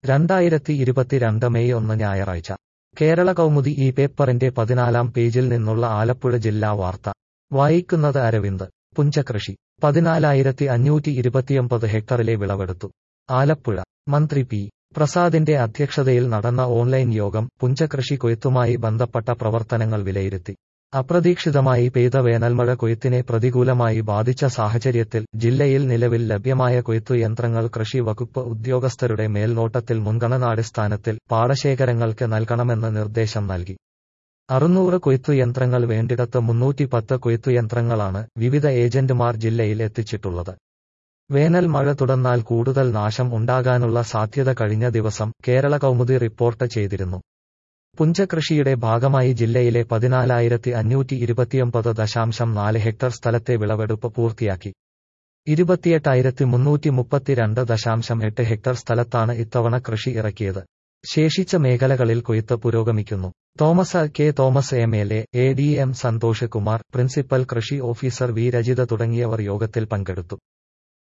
രണ്ടായിരത്തി ഇരുപത്തിരണ്ട് മെയ് ഒന്ന് ഞായറാഴ്ച കേരള കൗമുദി ഈ പേപ്പറിന്റെ പതിനാലാം പേജിൽ നിന്നുള്ള ആലപ്പുഴ ജില്ലാ വാർത്ത വായിക്കുന്നത് അരവിന്ദ് പുഞ്ചകൃഷി പതിനാലായിരത്തി അഞ്ഞൂറ്റി ഇരുപത്തിയൊമ്പത് ഹെക്ടറിലെ വിളവെടുത്തു ആലപ്പുഴ മന്ത്രി പി പ്രസാദിന്റെ അധ്യക്ഷതയിൽ നടന്ന ഓൺലൈൻ യോഗം പുഞ്ചകൃഷി കൊയ്ത്തുമായി ബന്ധപ്പെട്ട പ്രവർത്തനങ്ങൾ വിലയിരുത്തി അപ്രതീക്ഷിതമായി പെയ്ത വേനൽമഴ കൊയ്ത്തിനെ പ്രതികൂലമായി ബാധിച്ച സാഹചര്യത്തിൽ ജില്ലയിൽ നിലവിൽ ലഭ്യമായ കൊയ്ത്തു യന്ത്രങ്ങൾ കൃഷി വകുപ്പ് ഉദ്യോഗസ്ഥരുടെ മേൽനോട്ടത്തിൽ മുൻഗണനാടിസ്ഥാനത്തിൽ പാടശേഖരങ്ങൾക്ക് നൽകണമെന്ന് നിർദ്ദേശം നൽകി അറുന്നൂറ് കൊയ്ത്തു യന്ത്രങ്ങൾ വേണ്ടിടത്ത് മുന്നൂറ്റി പത്ത് കൊയ്ത്തു യന്ത്രങ്ങളാണ് വിവിധ ഏജന്റുമാർ ജില്ലയിൽ എത്തിച്ചിട്ടുള്ളത് വേനൽ മഴ തുടർന്നാൽ കൂടുതൽ നാശം ഉണ്ടാകാനുള്ള സാധ്യത കഴിഞ്ഞ ദിവസം കേരള കൗമുദി റിപ്പോർട്ട് ചെയ്തിരുന്നു പുഞ്ചകൃഷിയുടെ ഭാഗമായി ജില്ലയിലെ പതിനാലായിരത്തി അഞ്ഞൂറ്റി ഇരുപത്തിയൊമ്പത് ദശാംശം നാല് ഹെക്ടർ സ്ഥലത്തെ വിളവെടുപ്പ് പൂർത്തിയാക്കി ഇരുപത്തിയെട്ടായിരത്തി മുന്നൂറ്റി മുപ്പത്തിരണ്ട് ദശാംശം എട്ട് ഹെക്ടർ സ്ഥലത്താണ് ഇത്തവണ കൃഷി ഇറക്കിയത് ശേഷിച്ച മേഖലകളിൽ കൊയ്ത്ത് പുരോഗമിക്കുന്നു Thomas K Thomas M L A A D M Santhosh Kumar principal കൃഷി ഓഫീസർ വി രജിത തുടങ്ങിയവർ യോഗത്തിൽ പങ്കെടുത്തു